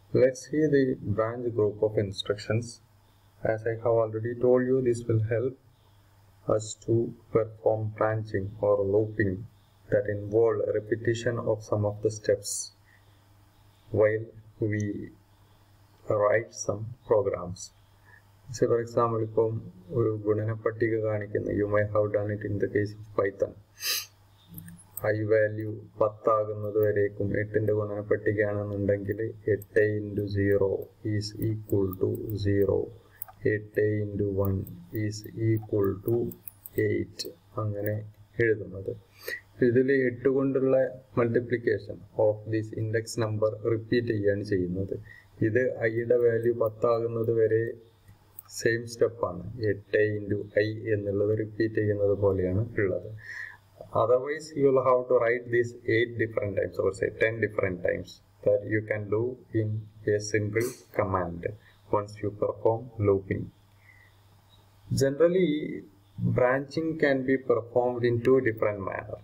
Let's see the branch group of instructions. As I have already told you, this will help us to perform branching or looping that involve repetition of some of the steps while we write some programs. So for example, ഇപ്പം ഒരു ഗുണന പട്ടിക കാണിക്കുന്ന you may have done it in the case of Python I value പത്താകുന്നത് വരേക്കും എട്ടിന്റെ ഗുണന പട്ടികയാണെന്നുണ്ടെങ്കിൽ എട്ട് into zero is equal to zero എട്ട് into one is equal to eight അങ്ങനെ എഴുതുന്നത് ഇതിൽ എട്ട് കൊണ്ടുള്ള multiplication of this index number repeat ചെയ്യാണ് ചെയ്യുന്നത് ഇത് ഐയുടെ വാല്യൂ പത്താകുന്നത് വരെ സെയിം സ്റ്റെപ്പാണ് എട്ട് ഇൻറ്റു ഐ എന്നുള്ളത് റിപ്പീറ്റ് ചെയ്യുന്നത് പോലെയാണ് ഉള്ളത് otherwise you will have to write these eight different times or say 10 different times that you can do in a single command once you perform looping generally branching can be performed in two different manner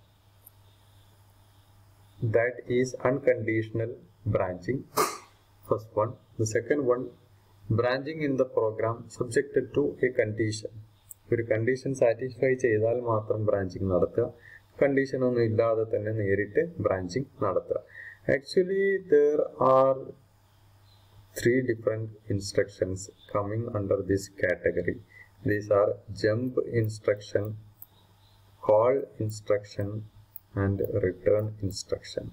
that is unconditional branching first one the second one branching in the program subjected to a condition ഒരു condition satisfy ചെയ്താൽ മാത്രം branching നടത്തുക condition ഒന്നും ഇല്ലാതെ തന്നെ നേരിട്ട് branching നടത്തുക actually there are three different instructions coming under this category these are jump instruction call instruction and return instruction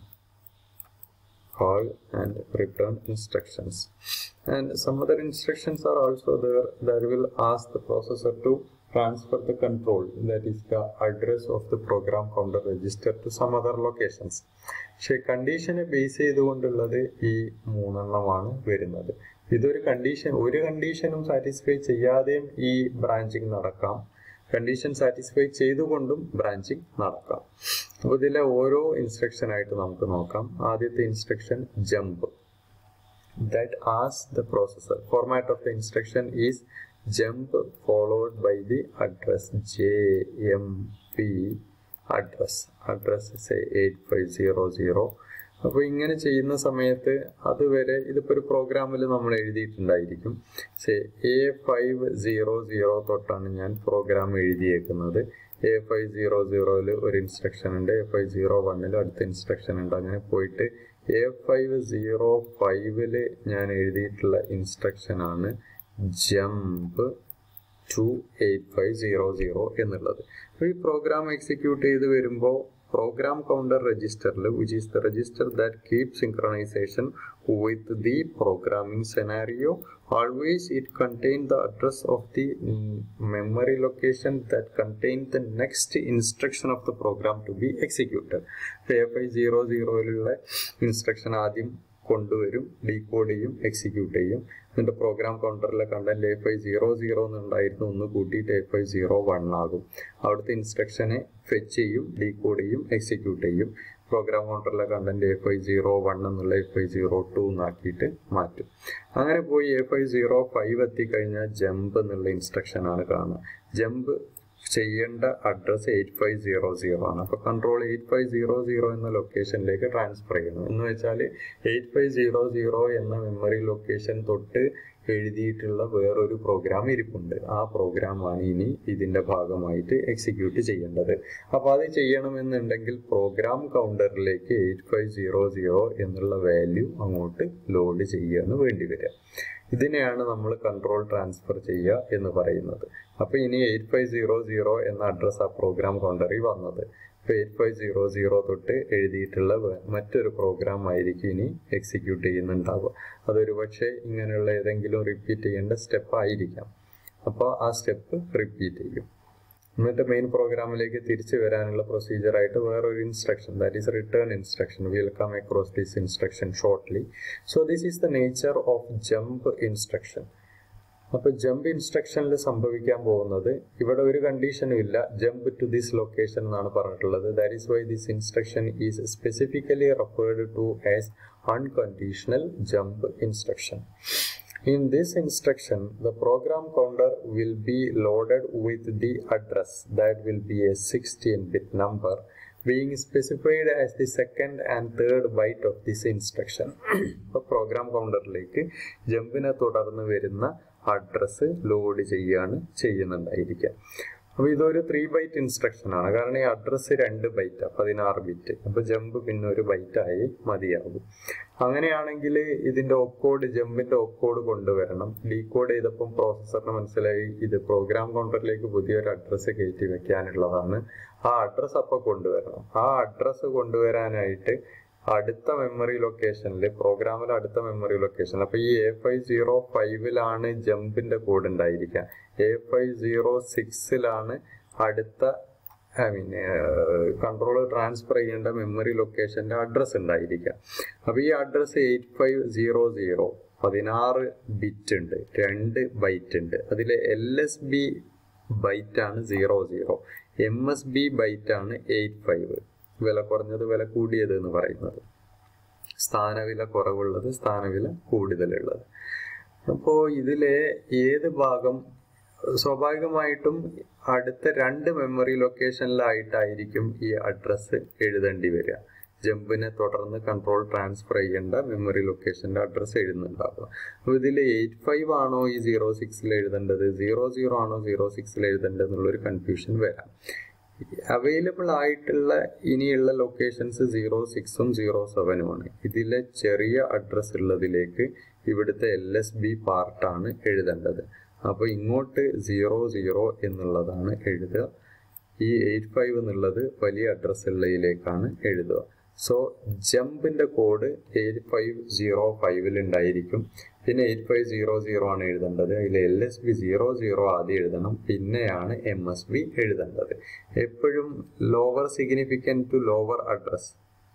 call and return instructions and some other instructions are also there that will ask the processor to transfer the control that is the address of the program counter register to some other locations പക്ഷേ കണ്ടീഷനെ base ചെയ്തുകൊണ്ടുള്ളത് ഈ മൂന്നെണ്ണമാണ് വരുന്നത് ഇതൊരു condition ഒരു കണ്ടീഷനും satisfy ചെയ്യാതെയും ഈ branching നടക്കാം condition satisfy ചെയ്തുകൊണ്ടും branching നടക്കാം അപ്പോൾ ഇതിലെ ഓരോ ഇൻസ്ട്രക്ഷൻ ആയിട്ട് നമുക്ക് നോക്കാം ആദ്യത്തെ instruction jump that as the processor format of the instruction is jump followed by the address J M P address address eight five zero zero അപ്പോൾ ഇങ്ങനെ ചെയ്യുന്ന സമയത്ത് അതുവരെ ഇതിപ്പോൾ ഒരു പ്രോഗ്രാമിൽ നമ്മൾ എഴുതിയിട്ടുണ്ടായിരിക്കും say A five zero zero തൊട്ടാണ് ഞാൻ പ്രോഗ്രാം എഴുതിയേക്കുന്നത് എ ഫൈവ് സീറോ സീറോയിൽ ഒരു ഇൻസ്ട്രക്ഷൻ ഉണ്ട് എ ഫൈവ് സീറോ വണ്ണിൽ അടുത്ത ഇൻസ്ട്രക്ഷൻ ഉണ്ട് അങ്ങനെ പോയിട്ട് എ ഫൈവ് സീറോ ഫൈവില് ഞാൻ എഴുതിയിട്ടുള്ള ഇൻസ്ട്രക്ഷൻ ആണ് jump to eight five zero zero എന്നുള്ളത് ഈ പ്രോഗ്രാം എക്സിക്യൂട്ട് ചെയ്ത് വരുമ്പോൾ program counter register which is the register that keeps synchronization with the programming scenario always it contains the address of the memory location that contains the next instruction of the program to be executed fi00ലുള്ള instruction ആദ്യം കൊണ്ടുവരും decode ചെയ്യും execute ചെയ്യും എന്നിട്ട് program കൗണ്ടറിലെ content A five zero zero എന്നുണ്ടായിരുന്നു ഒന്ന് കൂട്ടിയിട്ട് എ ഫൈവ് സീറോ വൺ ആകും അവിടുത്തെ ഇൻസ്ട്രക്ഷനെ ഫെച്ച് ചെയ്യും ഡീകോഡ് ചെയ്യും എക്സിക്യൂട്ട് ചെയ്യും പ്രോഗ്രാം കൗണ്ടറിലെ content A five zero one എന്നുള്ള എ ഫൈവ് സീറോ ടു എന്നാക്കിയിട്ട് മാറ്റും അങ്ങനെ പോയി എ ഫൈവ് സീറോ ഫൈവ് എത്തിക്കഴിഞ്ഞാൽ ജമ്പ് എന്നുള്ള ഇൻസ്ട്രക്ഷൻ ആണ് കാണുക ജമ്പ് ചെയ്യേണ്ട address eight five zero zero ആണ് അപ്പോൾ control eight five zero zero എന്ന ലൊക്കേഷനിലേക്ക് ട്രാൻസ്ഫർ ചെയ്യണം എന്ന് വെച്ചാൽ എയ്റ്റ് ഫൈവ് സീറോ സീറോ എന്ന മെമ്മറി ലൊക്കേഷൻ തൊട്ട് എഴുതിയിട്ടുള്ള വേറൊരു പ്രോഗ്രാം ഇരിപ്പുണ്ട് ആ പ്രോഗ്രാമാണ് ഇനി ഇതിന്റെ ഭാഗമായിട്ട് എക്സിക്യൂട്ട് ചെയ്യേണ്ടത് അപ്പോൾ അത് ചെയ്യണമെന്നുണ്ടെങ്കിൽ പ്രോഗ്രാം കൗണ്ടറിലേക്ക് എയ്റ്റ് ഫൈവ് സീറോ സീറോ എന്നുള്ള വാല്യൂ അങ്ങോട്ട് ലോഡ് ചെയ്യുകയാണ് വേണ്ടി വരിക ഇതിനെയാണ് നമ്മൾ കൺട്രോൾ ട്രാൻസ്ഫർ ചെയ്യുക എന്ന് പറയുന്നത് അപ്പോൾ ഇനി എയ്റ്റ് ഫൈവ് സീറോ സീറോ എന്ന അഡ്രസ് ആ പ്രോഗ്രാം കൗണ്ടറിൽ വന്നത് ഇപ്പോൾ എയ്റ്റ് ഫൈവ് സീറോ സീറോ തൊട്ട് എഴുതിയിട്ടുള്ള മറ്റൊരു പ്രോഗ്രാം ആയിരിക്കും ഇനി എക്സിക്യൂട്ട് ചെയ്യുന്നുണ്ടാവുക അതൊരു പക്ഷേ ഇങ്ങനെയുള്ള ഏതെങ്കിലും റിപ്പീറ്റ് ചെയ്യേണ്ട സ്റ്റെപ്പ് ആയിരിക്കാം അപ്പോൾ ആ സ്റ്റെപ്പ് റിപ്പീറ്റ് ചെയ്യും എന്നിട്ട് മെയിൻ പ്രോഗ്രാമിലേക്ക് തിരിച്ചു വരാനുള്ള പ്രൊസീജിയർ ആയിട്ട് വേറൊരു instruction that is return instruction will come across this instruction shortly so this is the nature of jump instruction അപ്പൊ ജമ്പ് ഇൻസ്ട്രക്ഷനിൽ സംഭവിക്കാൻ പോകുന്നത് ഇവിടെ ഒരു കണ്ടീഷനും ഇല്ല ജമ്പ് ടു ദിസ് ലൊക്കേഷൻ എന്നാണ് പറഞ്ഞിട്ടുള്ളത് that is why this instruction is specifically referred to as unconditional jump instruction In this instruction, the program counter will be loaded with the address that will be a 16-bit number being specified as the second and third byte of this instruction അപ്പോൾ program കൗണ്ടറിലേക്ക് ജമ്പിനെ തുടർന്ന് വരുന്ന address load ചെയ്യുകയാണ് ചെയ്യുന്നുണ്ടായിരിക്കുക അപ്പൊ ഇതൊരു three byte instruction ആണ് കാരണം ഈ അഡ്രസ്സ് രണ്ട് ബൈറ്റ് പതിനാറ് ബിറ്റ് അപ്പൊ ജമ്പ് പിന്നെ ഒരു ബൈറ്റ് ആയി മതിയാകും അങ്ങനെയാണെങ്കിൽ ഇതിന്റെ ഒക്കോഡ് ജമ്പിന്റെ ഒക്കോഡ് കൊണ്ടുവരണം ഡീകോഡ് ചെയ്തപ്പം പ്രോസസ്സറിന് മനസ്സിലായി ഇത് പ്രോഗ്രാം കൗണ്ടറിലേക്ക് പുതിയൊരു അഡ്രസ്സ് കയറ്റി വെക്കാനുള്ളതാണ് ആ അഡ്രസ്സ് അപ്പൊ കൊണ്ടുവരണം ആ അഡ്രസ്സ് കൊണ്ടുവരാനായിട്ട് അടുത്ത മെമ്മറി ലൊക്കേഷനിൽ പ്രോഗ്രാമിൽ അടുത്ത മെമ്മറി ലൊക്കേഷൻ അപ്പൊ ഈ എ ഫൈവ് സീറോ ഫൈവിലാണ് ജമ്പിന്റെ കോഡ് ഉണ്ടായിരിക്കുക എ ഫൈവ് സീറോ സിക്സിലാണ് അടുത്ത ഐ മീൻ കൺട്രോൾ ട്രാൻസ്ഫർ ചെയ്യേണ്ട മെമ്മറി ലൊക്കേഷന്റെ അഡ്രസ് ഉണ്ടായിരിക്കുക അപ്പൊ ഈ address eight five zero zero പതിനാറ് ബിറ്റ് ഉണ്ട് രണ്ട് ബൈറ്റ് ഉണ്ട് അതിൽ എൽ എസ് ബി ബൈറ്റ് ആണ് zero zero M S B byte ആണ് എയ്റ്റ് ഫൈവ് വില കുറഞ്ഞത് വില കൂടിയത് എന്ന് പറയുന്നത് സ്ഥാനവില കുറവുള്ളത് സ്ഥാനവില കൂടുതലുള്ളത് അപ്പോൾ ഇതിലെ ഏത് ഭാഗം സ്വാഭാവികമായിട്ടും അടുത്ത രണ്ട് മെമ്മറി ലൊക്കേഷനിലായിട്ടായിരിക്കും ഈ അഡ്രസ്സ് എഴുതേണ്ടി വരിക ജമ്പിനെ തുടർന്ന് കൺട്രോൾ ട്രാൻസ്ഫർ ചെയ്യേണ്ട മെമ്മറി ലൊക്കേഷന്റെ അഡ്രസ്സ് എഴുതുന്നുണ്ടാവുക അപ്പോൾ ഇതിൽ എയ്റ്റ് ഫൈവ് ആണോ ഈ സീറോ സിക്സിൽ എഴുതേണ്ടത് സീറോ സീറോ ആണോ സീറോ സിക്സിൽ എഴുതേണ്ടത് എന്നുള്ളൊരു കൺഫ്യൂഷൻ വരാം അവൈലബിൾ ആയിട്ടുള്ള ഇനിയുള്ള ലൊക്കേഷൻസ് സീറോ സിക്സും സീറോ സെവനുമാണ് ഇതിലെ ചെറിയ അഡ്രസ് ഉള്ളതിലേക്ക് ഇവിടുത്തെ എൽ എസ് ബി പാർട്ടാണ് എഴുതേണ്ടത് അപ്പോൾ ഇങ്ങോട്ട് സീറോ സീറോ എന്നുള്ളതാണ് എഴുതുക ഈ എയ്റ്റ് ഫൈവ് എന്നുള്ളത് വലിയ അഡ്രസ് ഉള്ളതിലേക്കാണ് എഴുതുക സോ ജമ്പിന്റെ കോഡ് എയ്റ്റ് ഫൈവ് സീറോ ഫൈവിൽ ഉണ്ടായിരിക്കും പിന്നെ എയ്റ്റ് ഫൈവ് സീറോ സീറോ ആണ് എഴുതേണ്ടത് അതിൽ L S B zero zero ആദ്യം എഴുതണം പിന്നെയാണ് എം എസ് ബി എഴുതേണ്ടത് എപ്പോഴും lower significant to lower address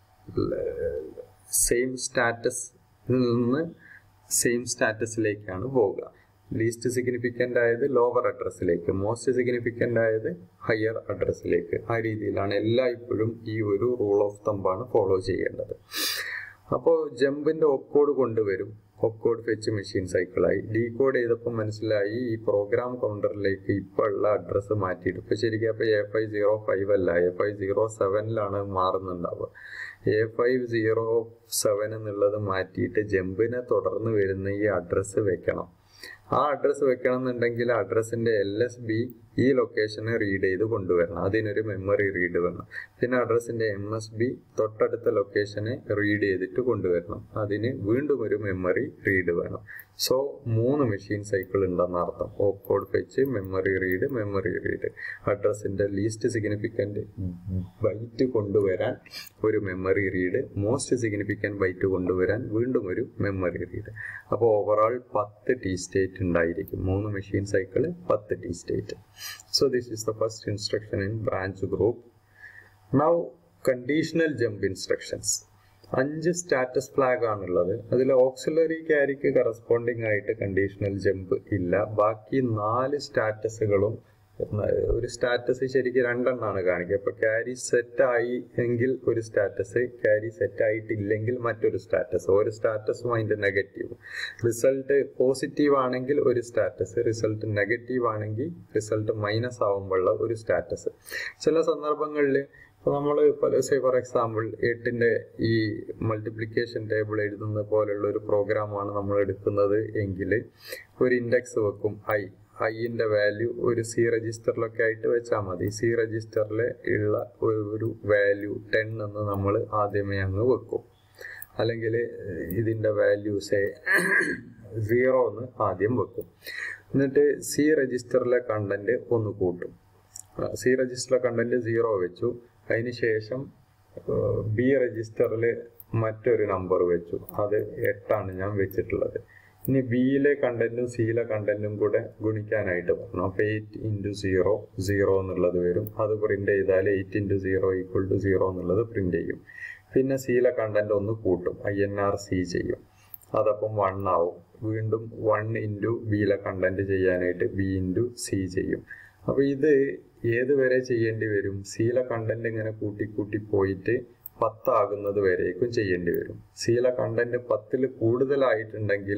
same status നിന്ന് സെയിം സ്റ്റാറ്റസിലേക്കാണ് പോവുക ലീസ്റ്റ് സിഗ്നിഫിക്കൻ്റ് ആയത് ലോവർ അഡ്രസ്സിലേക്ക് മോസ്റ്റ് സിഗ്നിഫിക്കൻ്റ് ആയത് ഹയർ അഡ്രസ്സിലേക്ക് ആ രീതിയിലാണ് എല്ലായ്പ്പോഴും ഈ ഒരു റൂൾ ഓഫ് തമ്പാണ് ഫോളോ ചെയ്യേണ്ടത് അപ്പോൾ ജമ്പിന്റെ ഒക്കോഡ് കൊണ്ടുവരും ഒക്കോഡ് ഫെച്ച് മെഷീൻ സൈക്കിളായി ഡീകോഡ് ചെയ്തപ്പോൾ മനസ്സിലായി ഈ പ്രോഗ്രാം കൗണ്ടറിലേക്ക് ഇപ്പോൾ ഉള്ള അഡ്രസ്സ് മാറ്റിയിട്ട് ഇപ്പൊ ശരിക്കും അപ്പൊ എ ഫൈവ് സീറോ ഫൈവ് അല്ല എ ഫൈവ് സീറോ സെവനിലാണ് മാറുന്നുണ്ടാവുക എ ഫൈവ് സീറോ സെവൻ എന്നുള്ളത് മാറ്റിയിട്ട് ജമ്പിനെ തുടർന്ന് വരുന്ന ഈ അഡ്രസ്സ് വെക്കണം ആ അഡ്രസ്സ് വെക്കണം എന്നുണ്ടെങ്കിൽ അഡ്രസ്സിന്റെ എൽ എസ് ബി ഈ ലൊക്കേഷനെ റീഡ് ചെയ്ത് കൊണ്ടുവരണം അതിനൊരു മെമ്മറി റീഡ് വേണം പിന്നെ അഡ്രസ്സിന്റെ എം എസ് ബി തൊട്ടടുത്ത ലൊക്കേഷനെ റീഡ് ചെയ്തിട്ട് കൊണ്ടുവരണം അതിന് വീണ്ടും ഒരു മെമ്മറി റീഡ് വേണം സോ മൂന്ന് മെഷീൻ സൈക്കിൾ ഉണ്ടെന്ന് അർത്ഥം opcode fetch memory read memory read അഡ്രസ്സിന്റെ ലീസ്റ്റ് സിഗ്നിഫിക്കന്റ് ബൈറ്റ് കൊണ്ടുവരാൻ ഒരു memory read most significant byte കൊണ്ടുവരാൻ വീണ്ടും ഒരു മെമ്മറി റീഡ് അപ്പോൾ ഓവറോൾ പത്ത് ടി സ്റ്റേറ്റ് ഉണ്ടായിരിക്കും മൂന്ന് മെഷീൻ സൈക്കിൾ പത്ത് T state So this is the first instruction in branch group. Now conditional jump instructions. അഞ്ച് സ്റ്റാറ്റസ് ഫ്ലാഗ് ആണുള്ളത് അതിൽ ഓക്സിലറി ക്യാരിക്ക് കറസ്പോണ്ടിങ് ആയിട്ട് കണ്ടീഷണൽ ജമ്പ് ഇല്ല ബാക്കി നാല് സ്റ്റാറ്റസുകളും ഒരു സ്റ്റാറ്റസ് ശരിക്കും രണ്ടെണ്ണമാണ് കാണിക്കുക ഇപ്പൊ ക്യാരി സെറ്റ് ആയി എങ്കിൽ ഒരു സ്റ്റാറ്റസ് ക്യാരി സെറ്റ് ആയിട്ടില്ലെങ്കിൽ മറ്റൊരു സ്റ്റാറ്റസ് ഒരു സ്റ്റാറ്റസും അതിന്റെ നെഗറ്റീവ് റിസൾട്ട് പോസിറ്റീവ് ആണെങ്കിൽ ഒരു സ്റ്റാറ്റസ് റിസൾട്ട് നെഗറ്റീവ് ആണെങ്കിൽ റിസൾട്ട് മൈനസ് ആവുമ്പോഴുള്ള ഒരു സ്റ്റാറ്റസ് ചില സന്ദർഭങ്ങളിൽ ഇപ്പൊ നമ്മൾ സേ ഫോർ എക്സാമ്പിൾ എട്ടിന്റെ ഈ മൾട്ടിപ്ലിക്കേഷൻ ടേബിൾ എഴുതുന്ന പോലുള്ള ഒരു പ്രോഗ്രാമാണ് നമ്മൾ എടുക്കുന്നത് എങ്കിൽ ഒരു ഇൻഡെക്സ് വെക്കും ഐ ഐന്റെ വാല്യൂ ഒരു സി രജിസ്റ്ററിലൊക്കെ ആയിട്ട് വെച്ചാൽ മതി സി രജിസ്റ്ററിൽ ഉള്ള ഒരു വാല്യൂ ടെൻ എന്ന് നമ്മൾ ആദ്യമേ അങ്ങ് വെക്കും അല്ലെങ്കിൽ ഇതിന്റെ വാല്യൂസ് സീറോ എന്ന് ആദ്യം വെക്കും എന്നിട്ട് സി രജിസ്റ്ററിലെ കണ്ടന്റ് ഒന്ന് കൂട്ടും സി രജിസ്റ്ററിലെ കണ്ടന്റ് സീറോ വെച്ചു അതിന് ശേഷം ബി രജിസ്റ്ററിൽ മറ്റൊരു നമ്പർ വെച്ചു അത് എട്ടാണ് ഞാൻ വെച്ചിട്ടുള്ളത് ഇനി ബിയിലെ കണ്ടന്റും സിയിലെ കണ്ടന്റും കൂടെ ഗുണിക്കാനായിട്ട് പറഞ്ഞു അപ്പൊ എയ്റ്റ് ഇൻറ്റു സീറോ സീറോ എന്നുള്ളത് വരും അത് പ്രിന്റ് ചെയ്താൽ eight into zero equal to zero എന്നുള്ളത് പ്രിന്റ് ചെയ്യും പിന്നെ സിയിലെ കണ്ടന്റ് ഒന്ന് കൂട്ടും ഐ എൻ ആർ സി ചെയ്യും അതപ്പം വൺ ആവും വീണ്ടും വൺ ഇൻറ്റു ബിയിലെ കണ്ടന്റ് ചെയ്യാനായിട്ട് ബി ഇൻറ്റു സി ചെയ്യും അപ്പൊ ഇത് ഏത് വരെ ചെയ്യേണ്ടി വരും സിയിലെ കണ്ടന്റ് ഇങ്ങനെ കൂട്ടി കൂട്ടി പോയിട്ട് പത്താകുന്നത് വരേക്കും ചെയ്യേണ്ടി വരും സിയിലെ കണ്ടന്റ് പത്തിൽ കൂടുതലായിട്ടുണ്ടെങ്കിൽ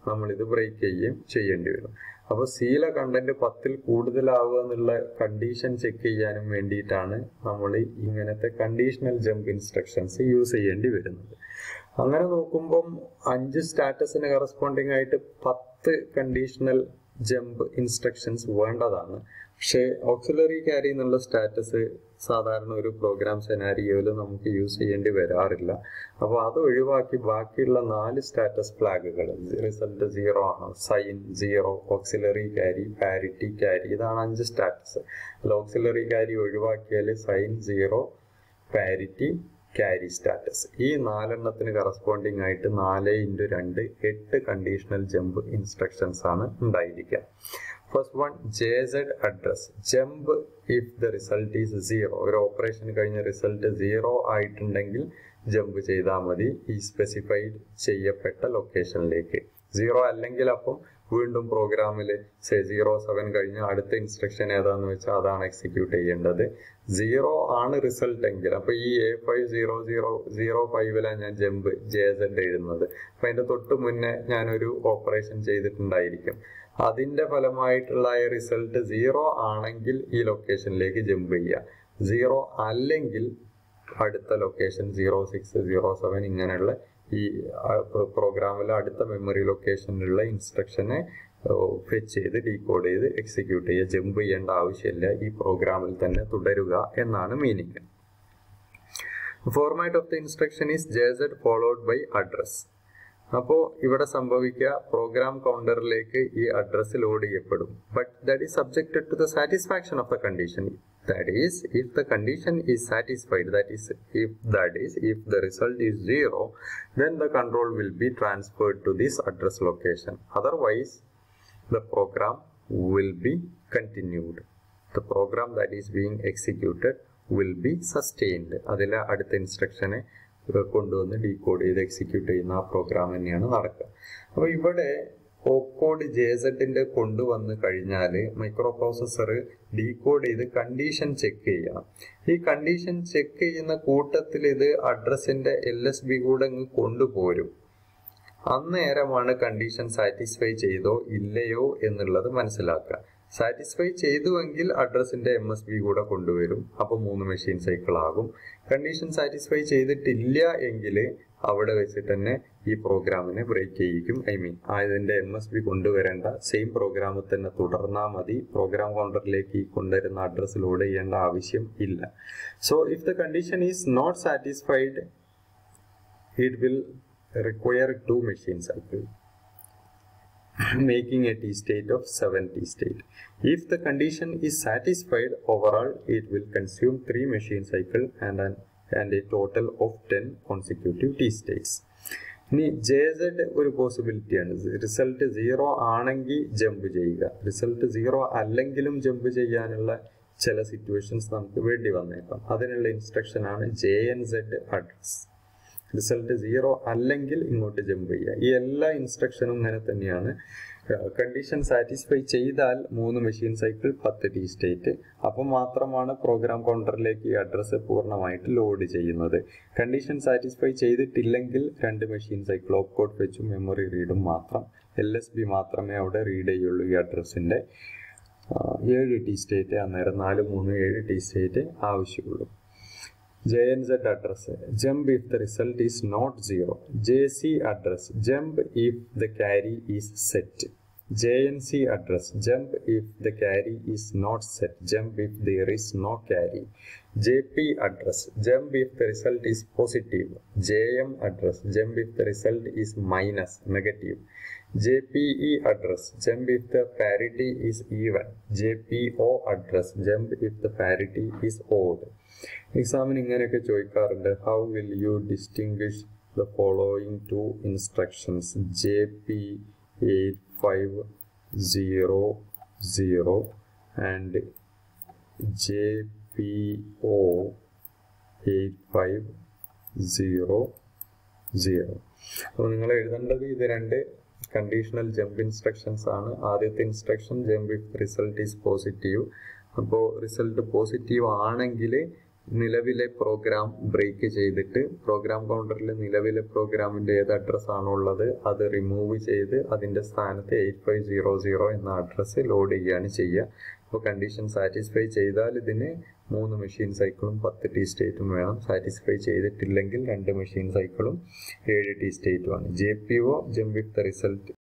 നമ്മൾ ഇത് ബ്രേക്ക് ചെയ്യുകയും ചെയ്യേണ്ടി വരും അപ്പോൾ സിയിലെ കണ്ടന്റ് പത്തിൽ കൂടുതലാവുക എന്നുള്ള കണ്ടീഷൻ ചെക്ക് ചെയ്യാനും വേണ്ടിയിട്ടാണ് നമ്മൾ ഇങ്ങനത്തെ കണ്ടീഷണൽ ജമ്പ് ഇൻസ്ട്രക്ഷൻസ് യൂസ് ചെയ്യേണ്ടി വരുന്നത് അങ്ങനെ നോക്കുമ്പം അഞ്ച് സ്റ്റാറ്റസിന് കറസ്പോണ്ടിങ് ആയിട്ട് പത്ത് കണ്ടീഷണൽ ജമ്പ് ഇൻസ്ട്രക്ഷൻസ് വേണ്ടതാണ് പക്ഷേ ഓക്സിലറി ക്യാരി എന്നുള്ള സ്റ്റാറ്റസ് സാധാരണ ഒരു പ്രോഗ്രാം സെനാരിയോയിൽ നമുക്ക് യൂസ് ചെയ്യേണ്ടി വരാറില്ല അപ്പോൾ അത് ഒഴിവാക്കി ബാക്കിയുള്ള നാല് സ്റ്റാറ്റസ് ഫ്ലാഗുകൾ റിസൾട്ട് സീറോ ആണ് sign zero auxiliary carry parity carry ഇതാണ് അഞ്ച് സ്റ്റാറ്റസ് അല്ല ഓക്സിലറി ക്യാരി ഒഴിവാക്കിയാൽ sign zero parity carry status ഈ നാലെണ്ണത്തിന് കറസ്പോണ്ടിങ് ആയിട്ട് നാല് ഇൻറ്റു രണ്ട് എട്ട് കണ്ടീഷണൽ ജമ്പ് ഇൻസ്ട്രക്ഷൻസ് ആണ് ഉണ്ടായിരിക്കുക first one J Z address jump if the result is zero ഒരു ഓപ്പറേഷൻ കഴിഞ്ഞ റിസൾട്ട് സീറോ ആയിട്ടുണ്ടെങ്കിൽ ജമ്പ് ചെയ്താൽ മതി ഈ സ്പെസിഫൈഡ് ചെയ്യപ്പെട്ട ലൊക്കേഷനിലേക്ക് സീറോ അല്ലെങ്കിൽ അപ്പം വീണ്ടും പ്രോഗ്രാമിൽ സീറോ സെവൻ കഴിഞ്ഞ് അടുത്ത ഇൻസ്ട്രക്ഷൻ ഏതാന്ന് വെച്ചാൽ അതാണ് എക്സിക്യൂട്ട് ചെയ്യേണ്ടത് സീറോ ആണ് റിസൾട്ട് എങ്കിൽ അപ്പൊ ഈ A five zero zero zero ഫൈവിലാണ് ഞാൻ ജമ്പ് ജെ സെഡ് എഴുതുന്നത് അപ്പൊ അതിന്റെ തൊട്ട് മുന്നേ ഞാനൊരു ഓപ്പറേഷൻ ചെയ്തിട്ടുണ്ടായിരിക്കും അതിന്റെ ഫലമായിട്ടുള്ള റിസൾട്ട് സീറോ ആണെങ്കിൽ ഈ ലൊക്കേഷനിലേക്ക് ജമ്പ് ചെയ്യുക സീറോ അല്ലെങ്കിൽ അടുത്ത location zero six zero seven ഇങ്ങനെയുള്ള ഈ പ്രോഗ്രാമിലെ അടുത്ത മെമ്മറി ലൊക്കേഷനിലുള്ള ഇൻസ്ട്രക്ഷനെ ഫെച്ച് ചെയ്ത് ഡീകോഡ് ചെയ്ത് എക്സിക്യൂട്ട് ചെയ്യുക ജമ്പ് ചെയ്യേണ്ട ആവശ്യമില്ല ഈ പ്രോഗ്രാമിൽ തന്നെ തുടരുക എന്നാണ് meaning format of the instruction is J Z followed by address അപ്പോൾ ഇവിടെ സംഭവിക്കുക പ്രോഗ്രാം കൗണ്ടറിലേക്ക് ഈ അഡ്രസ് ലോഡ് ചെയ്യപ്പെടും but that is subjected to the satisfaction of the condition that is if the condition is satisfied that is if that is if the result is zero then the control will be transferred to this address location otherwise the program will be continued the program that is being executed will be sustained അതിലെ അടുത്ത ഇൻസ്ട്രക്ഷനെ കൊണ്ടുവന്ന് decode ചെയ്ത് execute ചെയ്യുന്ന ആ programme തന്നെയാണ് നടക്കുക അപ്പോൾ ഇവിടെ ഓക്കോഡ് ജെ സെഡിന്റെ കൊണ്ടുവന്ന് കഴിഞ്ഞാൽ മൈക്രോ പ്രോസസ്സർ ഡീകോഡ് ചെയ്ത് കണ്ടീഷൻ ചെക്ക് ചെയ്യണം ഈ കണ്ടീഷൻ ചെക്ക് ചെയ്യുന്ന കൂട്ടത്തിൽ ഇത് അഡ്രസ്സിന്റെ എൽ എസ് ബി കൂടെ അങ്ങ് കൊണ്ടുപോരും അന്നേരമാണ് കണ്ടീഷൻ സാറ്റിസ്ഫൈ ചെയ്തോ ഇല്ലയോ എന്നുള്ളത് മനസ്സിലാക്കുക സാറ്റിസ്ഫൈ ചെയ്തുവെങ്കിൽ അഡ്രസ്സിന്റെ എം എസ് ബി കൂടെ കൊണ്ടുവരും അപ്പൊ മൂന്ന് മെഷീൻ സൈക്കിൾ ആകും കണ്ടീഷൻ സാറ്റിസ്ഫൈ ചെയ്തിട്ടില്ല എങ്കിൽ അവിടെ വെച്ചിട്ട് തന്നെ ഈ പ്രോഗ്രാമിനെ ബ്രേക്ക് ചെയ്യിക്കും ഐ മീൻ അതിന്റെ എം എസ് ബി കൊണ്ടുവരേണ്ട സെയിം പ്രോഗ്രാമിൽ തന്നെ തുടർന്നാൽ മതി പ്രോഗ്രാം കൗണ്ടറിലേക്ക് ഈ കൊണ്ടുവരുന്ന അഡ്രസ് ലോഡ് ചെയ്യേണ്ട ആവശ്യം ഇല്ല so if the condition is not satisfied it will require two machine cycle making a t state of 7 t state. If the condition is satisfied overall, it will consume 3 machine cycle and an and a total of 10 consecutive t states. ഇനി J Z ഒരു പോസിബിലിറ്റിയാണ് result zero ആണെങ്കിൽ jump ചെയ്യുക result zero അല്ലെങ്കിലും jump ചെയ്യാനുള്ള ചില situations നമുക്ക് വേണ്ടി വന്നേക്കാം അതിനുള്ള ഇൻസ്ട്രക്ഷൻ ആണ് J N Z address result zero അല്ലെങ്കിൽ ഇങ്ങോട്ട് ജമ്പ് ചെയ്യുക ഈ എല്ലാ ഇൻസ്ട്രക്ഷനും ഇങ്ങനെ തന്നെയാണ് കണ്ടീഷൻ സാറ്റിസ്ഫൈ ചെയ്താൽ മൂന്ന് മെഷീൻ സൈക്കിൾ പത്ത് ടി സ്റ്റേറ്റ് അപ്പം മാത്രമാണ് പ്രോഗ്രാം കൗണ്ടറിലേക്ക് ഈ അഡ്രസ്സ് പൂർണ്ണമായിട്ട് ലോഡ് ചെയ്യുന്നത് കണ്ടീഷൻ സാറ്റിസ്ഫൈ ചെയ്തിട്ടില്ലെങ്കിൽ രണ്ട് മെഷീൻ സൈക്കിൾ ഓഫ് കോഡ് വെച്ചും മെമ്മറി റീഡും മാത്രം എൽ എസ് ബി മാത്രമേ അവിടെ റീഡ് ചെയ്യുള്ളൂ ഈ അഡ്രസ്സിന്റെ ഏഴ് ടി സ്റ്റേറ്റ് അന്നേരം നാല് മൂന്ന് ഏഴ് ടി സ്റ്റേറ്റ് ആവശ്യമുള്ളൂ JNZ address jump if the result is not zero JC address jump if the carry is set JNC address jump if the carry is not set jump if there is no carry JP address jump if the result is positive JM address jump if the result is minus negative JPE address jump if the parity is even JPO address jump if the parity is odd എക്സാമിന് ഇങ്ങനെയൊക്കെ ചോദിക്കാറുണ്ട് how will you distinguish the following two instructions J P eight five zero zero and J P O eight five zero zero അപ്പോൾ നിങ്ങൾ എഴുതേണ്ടത് ഇത് രണ്ട് conditional jump instructions ആണ് ആദ്യത്തെ instruction jump if result is positive അപ്പോൾ result positive ആണെങ്കിൽ നിലവിലെ പ്രോഗ്രാം ബ്രേക്ക് ചെയ്തിട്ട് പ്രോഗ്രാം കൗണ്ടറിൽ നിലവിലെ പ്രോഗ്രാമിന്റെ ഏത് അഡ്രസ് ആണോ ഉള്ളത് അത് റിമൂവ് ചെയ്ത് അതിന്റെ സ്ഥാനത്ത് എയ്റ്റ് ഫൈവ് സീറോ സീറോ എന്ന അഡ്രസ്സ് ലോഡ് ചെയ്യുകയാണ് ചെയ്യുക അപ്പോൾ കണ്ടീഷൻ സാറ്റിസ്ഫൈ ചെയ്താൽ ഇതിന് മൂന്ന് മെഷീൻ സൈക്കിളും പത്ത് ടി സ്റ്റേറ്റും വേണം സാറ്റിസ്ഫൈ ചെയ്തിട്ടില്ലെങ്കിൽ രണ്ട് മെഷീൻ സൈക്കിളും ഏഴ് ടി സ്റ്റേറ്റുമാണ് J P O jump with result